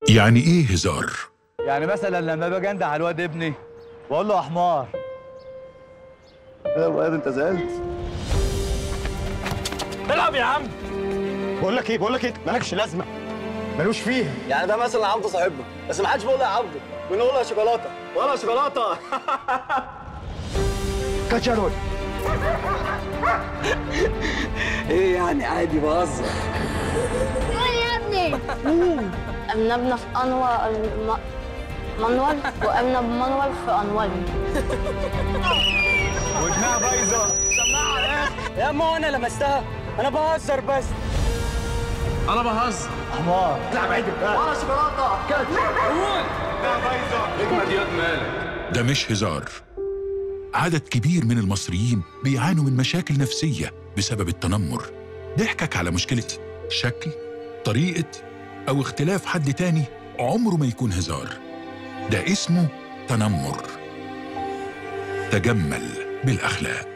يعني ايه هزار يعني مثلا لما باجي انده على الواد ابني بقول له يا حمار يا واد انت زعلت العب يا عم بقول لك ايه بقول لك ايه مالكش لازمه ملوش فيها يعني ده مثلا عبده صاحبنا بس ما حدش بيقول له يا عبده بنقول له يا شوكولاته ولا شوكولاته كاتشارول ايه يعني عادي بهزر قول يا ابني أبنبنا في أنور الم... منور وأبنب منور في أنور ودماغ بايظه سماعه على الاخر يا اما انا لمستها انا بهزر بس انا بهزر حمار العب عدل بقى ولا شوكولاته كاتش ده مش هزار عدد كبير من المصريين بيعانوا من مشاكل نفسية بسبب التنمر ضحكك على مشكلة شكل طريقة أو اختلاف حد تاني عمره ما يكون هزار ده اسمه تنمر تجمل بالأخلاق